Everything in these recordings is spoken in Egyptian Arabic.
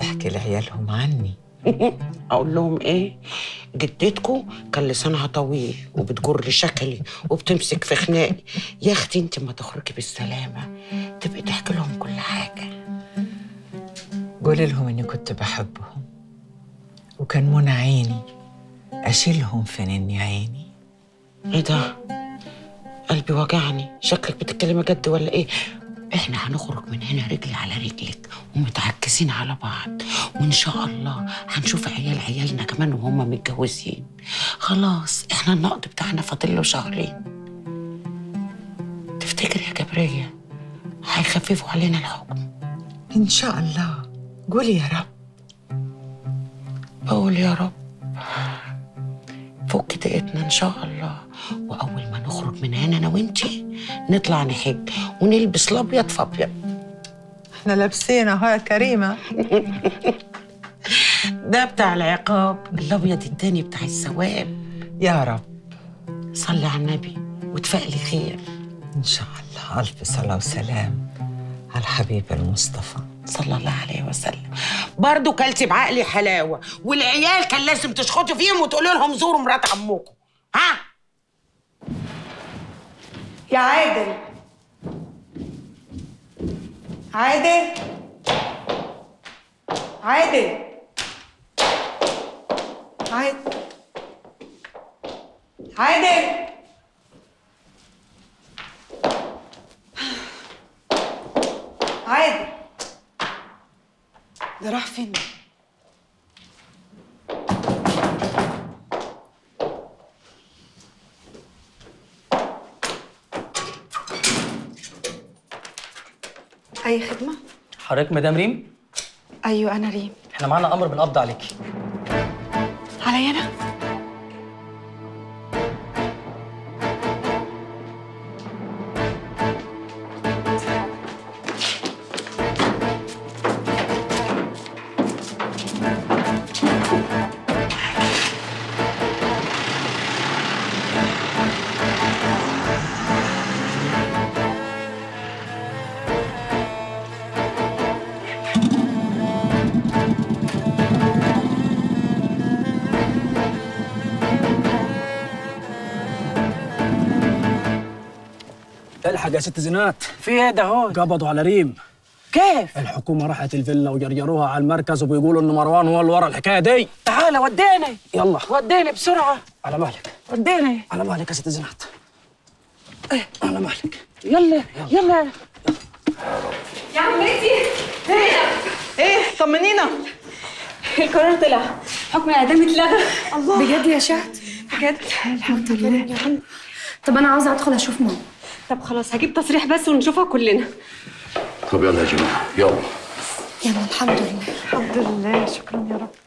تحكي لعيالهم عني اقول لهم ايه جدتكم كان لسانها طويل وبتجر شكلي وبتمسك في خناقي يا اختي انت ما تخرجي بالسلامه تبقي تحكي لهم كل حاجه قولي لهم اني كنت بحبهم وكان منى عيني اشيلهم في نني عيني ايه ده قلبي وجعني شكلك بتتكلمي جد ولا ايه احنا هنخرج من هنا رجلي على رجلك ومتعكسين على بعض وان شاء الله هنشوف عيال عيالنا كمان وهم متجوزين خلاص احنا النقد بتاعنا فاضل له شهرين تفتكر يا جبرية هيخففوا علينا الحكم ان شاء الله قولي يا رب بقول يا رب فك دقتنا ان شاء الله واول ما نخرج من هنا انا وانتي نطلع نحج ونلبس الابيض في ابيض احنا لابسين اهو يا كريمه ده بتاع العقاب الابيض التاني بتاع الثواب يا رب صلي على النبي وتفائلي خير ان شاء الله الف صلاه وسلام على الحبيب المصطفى صلى الله عليه وسلم برضه كلتي بعقلي حلاوه والعيال كان لازم تشخطوا فيهم وتقولوا لهم زوروا مرات عمكم ها يا عادل عادل عادل عادل عادل عادل ده راح فين ده؟ أي خدمة؟ حضرتك مدام ريم أيوة أنا ريم احنا معانا امر بالقبض عليكي عليا أنا؟ الحق يا ست زينات في ايه ده هو قبضوا على ريم كيف الحكومة راحت الفيلا وجرجروها على المركز وبيقولوا إن مروان هو اللي ورا الحكاية دي تعالى وديني يلا وديني بسرعه على مهلك وديني على مهلك يا ست زينات إيه على مهلك يلا يلا يا عمتي إيه طمنينا القرار طلع حكم الاعدام اتلغى الله بجد يا شهد بجد الحمد لله طب انا عاوزه ادخل اشوف ماما طب خلاص هجيب تصريح بس ونشوفها كلنا طب يلا يا جماعه يلا يلا الحمد لله الحمد لله شكرا يا رب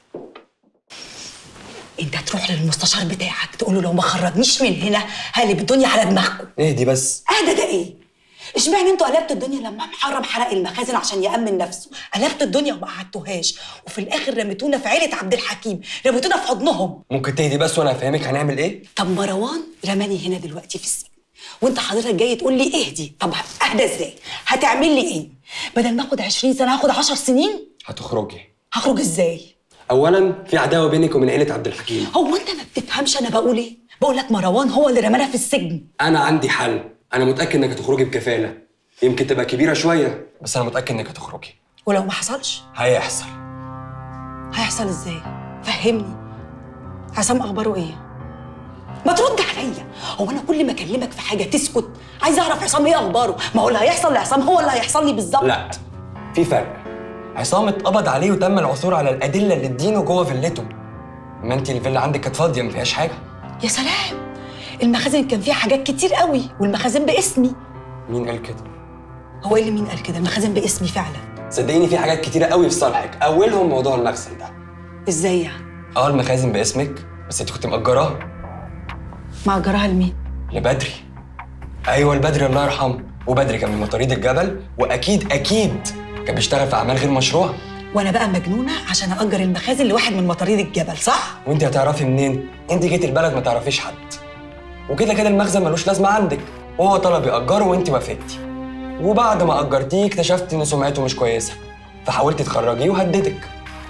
انت تروح للمستشار بتاعك تقول له لو ما خرجنيش من هنا هقلب الدنيا على دماغكم اهدي بس اهدى ده ايه اشمعنى انتوا قلبتوا الدنيا لما محرم حرق المخازن عشان يامن نفسه قلبتوا الدنيا وما قعدتوهاش وفي الاخر رميتونا في عيله عبد الحكيم رميتونا في حضنهم ممكن تهدي بس وانا افهمك هنعمل ايه طب مروان رماني هنا دلوقتي في السجن وانت حضرتك جاي تقول لي اهدي طب اهدى ازاي هتعمل لي ايه بدل ما اخد 20 سنه هاخد 10 سنين هتخرجي هخرج ازاي اولا في عداوه بينك وبين عيله عبد الحكيم هو انت ما بتفهمش انا بقول ايه بقول لك مروان هو اللي رمانا في السجن انا عندي حل انا متاكد انك هتخرجي بكفاله يمكن تبقى كبيره شويه بس انا متاكد انك هتخرجي ولو ما حصلش هيحصل هيحصل ازاي فهمني عصام اخباره ايه ما ترد عليا هو انا كل ما اكلمك في حاجه تسكت عايز اعرف عصام ايه اخباره ما هو اللي هيحصل لعصام هو اللي هيحصل لي بالظبط لا في فرق عصام اتقبض عليه وتم العثور على الادله اللي تدينه جوه فيلته ما انت الفيلا عندك كانت فاضيه ما فيهاش حاجه يا سلام المخازن كان فيها حاجات كتير قوي والمخازن باسمي مين قال كده هو ايه اللي مين قال كده المخازن باسمي فعلا صدقيني في حاجات كتيره قوي في صالحك اولهم موضوع المخزن ده ازاي يعني اه المخازن باسمك بس انت كنت مأجراها مأجرها لمين لبدري ايوه لبدري الله يرحمه وبدري كان من مطاريد الجبل واكيد اكيد كان بيشتغل في اعمال غير مشروعه وانا بقى مجنونه عشان اجر المخازن لواحد من مطاريد الجبل صح وانت هتعرفي منين انت جيت البلد ما تعرفيش حد وكده كده المخزن ملوش لازمه عندك وهو طلب يأجره وانت وافقتي وبعد ما أجرتيه اكتشفت ان سمعته مش كويسه فحاولتي تخرجيه وهددك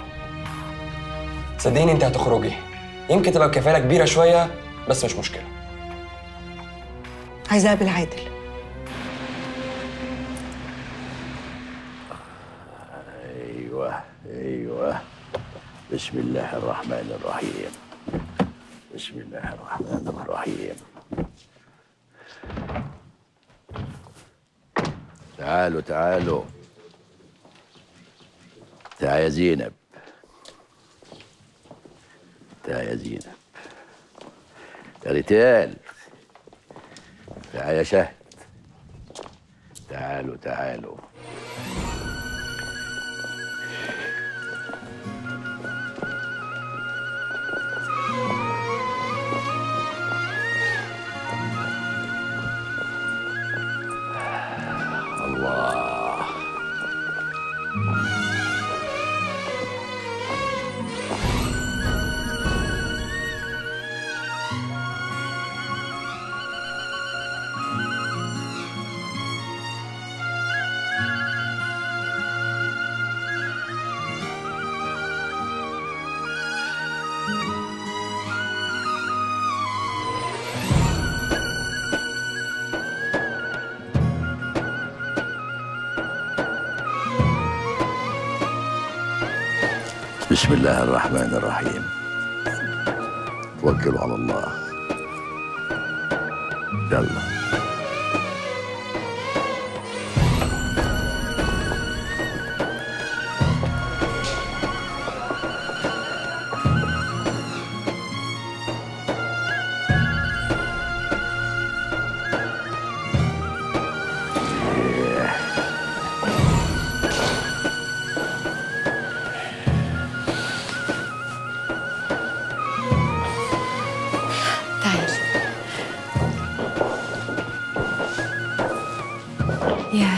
صدقيني انت هتخرجي يمكن تبقى كفاله كبيره شويه بس مش مشكله عايزه اقابل عادل ايوه ايوه بسم الله الرحمن الرحيم بسم الله الرحمن الرحيم تعالوا تعالوا تعال يا زينب تعال يا زينب يا ريتال تعال يا شهد تعالوا تعالوا الله بسم الله الرحمن الرحيم توكلوا على الله يلا تعالي يا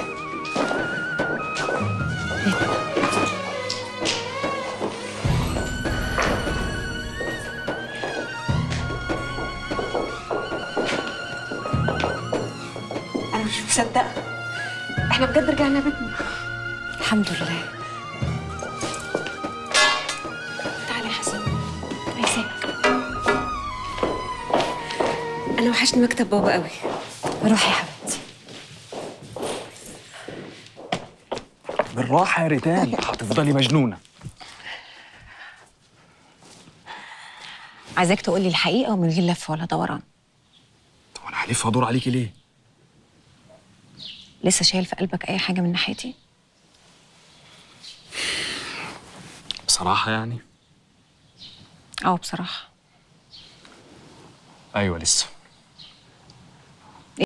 انا مش مصدقه احنا بجد رجعنا بيتنا الحمد لله تعالى يا حسن عايزاك انا وحشني مكتب بابا قوي روحي يا حبيبتي بالراحه يا ريتال هتفضلي مجنونه عايزاك تقولي الحقيقه ومن غير لف ولا دوران طب انا هلف هدور عليكي ليه لسه شايل في قلبك اي حاجه من ناحيتي بصراحه يعني اه بصراحه ايوه لسه